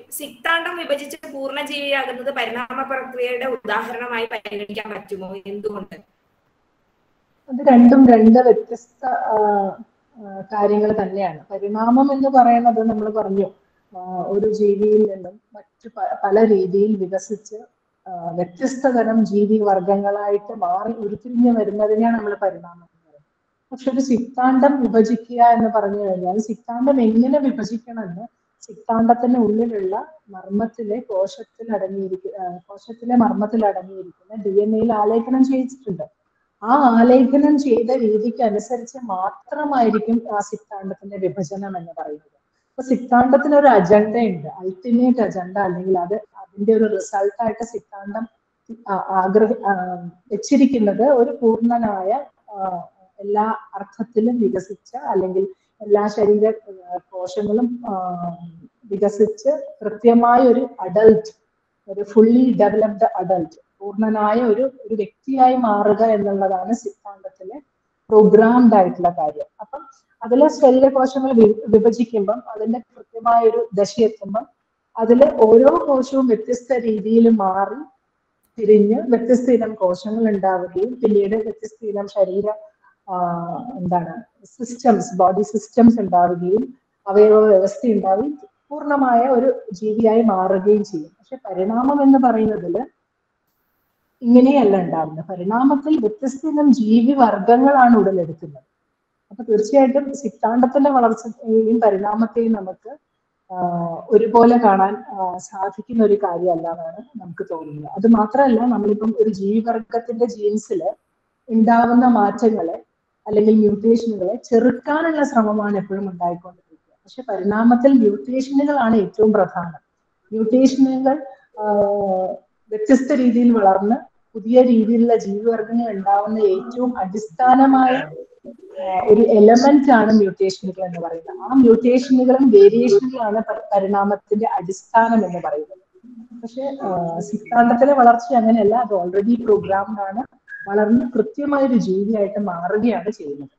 സിക്താണ്ഡം വിഭജിച്ച് പൂർണ്ണജീവിയാകുന്നത് പരിണാമ പ്രക്രിയയുടെ ഉദാഹരണമായി പരിഗണിക്കാൻ പറ്റുമോ എന്തുകൊണ്ട് അത് രണ്ടും രണ്ട് വ്യത്യസ്ത കാര്യങ്ങൾ തന്നെയാണ് പരിണാമം എന്ന് പറയുന്നത് നമ്മൾ പറഞ്ഞു ആ, ഒരു ജീവിയിൽ നിന്നും മറ്റു പ- പല രീതിയിൽ വികസിച്ച് ആ, വ്യത്യസ്ത തരം ജീവി വർഗങ്ങളായിട്ട് മാറി ഉരുത്തിരിഞ്ഞ് വരുന്നതിനെയാണ് നമ്മൾ പരിണാമം എന്ന് പറയുന്നത് പക്ഷെ ഒരു സിദ്ധാന്തം വിഭജിക്കുക എന്ന് പറഞ്ഞു കഴിഞ്ഞാൽ സിദ്ധാന്തം എങ്ങനെ വിഭജിക്കണമെന്ന് സിദ്ധാന്തത്തിന് ഉള്ളിലുള്ള മർമ്മത്തിലെ കോശത്തിൽ അടങ്ങിയിരിക്കുന്ന കോശത്തിലെ മർമ്മത്തിൽ അടങ്ങിയിരിക്കുന്ന ഡി എൻ എയിൽ ആലേഖനം ചെയ്യിച്ചിട്ടുണ്ട് ആ ആലേഖനം ചെയ്ത രീതിക്ക് അനുസരിച്ച് മാത്രമായിരിക്കും ആ സിദ്ധാന്തത്തിന്റെ വിഭജനം എന്ന് പറയുന്നത് അപ്പൊ സിദ്ധാന്തത്തിന് ഒരു അജണ്ട ഉണ്ട് അൾട്ടിമേറ്റ് അജണ്ട അല്ലെങ്കിൽ അത് അതിന്റെ ഒരു റിസൾട്ടായിട്ട് സിദ്ധാന്തം ആ- ആഗ്രഹ ആ, വെച്ചിരിക്കുന്നത് ഒരു പൂർണ്ണനായ ആ, എല്ലാ അർത്ഥത്തിലും വികസിച്ച അല്ലെങ്കിൽ എല്ലാ ശരീര ആ, കോശങ്ങളും ആ, വികസിച്ച് കൃത്യമായ ഒരു അഡൽട്ട് ഒരു ഫുള്ളി ഡെവലപ്ഡ് അഡൽട്ട് പൂർണ്ണനായ ഒരു ഒരു വ്യക്തിയായി മാറുക എന്നുള്ളതാണ് സിദ്ധാന്തത്തിലെ പ്രോഗ്രാംഡ് ആയിട്ടുള്ള കാര്യം അപ്പം അതിലെ ശരീരകോശങ്ങൾ വി- വിഭജിക്കുമ്പം അതിന്റെ കൃത്യമായ ഒരു ദശയെത്തുമ്പം അതിൽ ഓരോ കോശവും വ്യത്യസ്ത രീതിയിൽ മാറി തിരിഞ്ഞ് വ്യത്യസ്ത ഇനം കോശങ്ങൾ ഉണ്ടാവുകയും പിന്നീട് വ്യത്യസ്ത ഇനം ശരീര ആ, എന്താണ് സിസ്റ്റംസ് ബോഡി സിസ്റ്റംസ് ഉണ്ടാവുകയും അവയവ വ്യവസ്ഥ ഉണ്ടാവുകയും പൂർണ്ണമായ ഒരു ജീവിയായി മാറുകയും ചെയ്യും പക്ഷെ പരിണാമം എന്ന് പറയുന്നതിൽ ഇങ്ങനെയല്ല ഉണ്ടാവുന്നത് പരിണാമത്തിൽ വ്യത്യസ്ത ഇനം ജീവി വർഗങ്ങളാണ് ഉടലെടുക്കുന്നത് അപ്പൊ തീർച്ചയായിട്ടും സിദ്ധാന്തത്തിന്റെ വളർച്ചയെയും പരിണാമത്തെയും നമുക്ക് ആഹ് ഒരുപോലെ കാണാൻ ആഹ് സാധിക്കുന്ന ഒരു കാര്യമല്ല എന്നാണ് നമുക്ക് തോന്നുന്നത് അത് മാത്രമല്ല നമ്മളിപ്പം ഒരു ജീവിവർഗത്തിന്റെ ജീൻസിൽ ഉണ്ടാവുന്ന മാറ്റങ്ങളെ അല്ലെങ്കിൽ മ്യൂട്ടേഷനുകളെ ചെറുക്കാനുള്ള ശ്രമമാണ് എപ്പോഴും ഉണ്ടായിക്കൊണ്ടിരിക്കുക പക്ഷെ പരിണാമത്തിൽ മ്യൂട്ടേഷനുകളാണ് ഏറ്റവും പ്രധാനം മ്യൂട്ടേഷനുകൾ ആഹ് വ്യത്യസ്ത രീതിയിൽ വളർന്ന് പുതിയ രീതിയിലുള്ള ജീവിവർഗങ്ങൾ ഉണ്ടാവുന്ന ഏറ്റവും അടിസ്ഥാനമായ ആഹ് ഒരു എലമെന്റ് ആണ് മ്യൂട്ടേഷനുകൾ എന്ന് പറയുന്നത് ആ മ്യൂട്ടേഷനുകളും വേരിയേഷനുകളാണ് പ- പരിണാമത്തിന്റെ അടിസ്ഥാനം എന്ന് പറയുന്നത് പക്ഷെ ആഹ് സിദ്ധാന്തത്തിലെ വളർച്ച അങ്ങനെയല്ല അത് ഓൾറെഡി പ്രോഗ്രാംഡ് ആണ് വളർന്ന് കൃത്യമായ ഒരു ജീവിയായിട്ട് മാറുകയാണ് ചെയ്യുന്നത്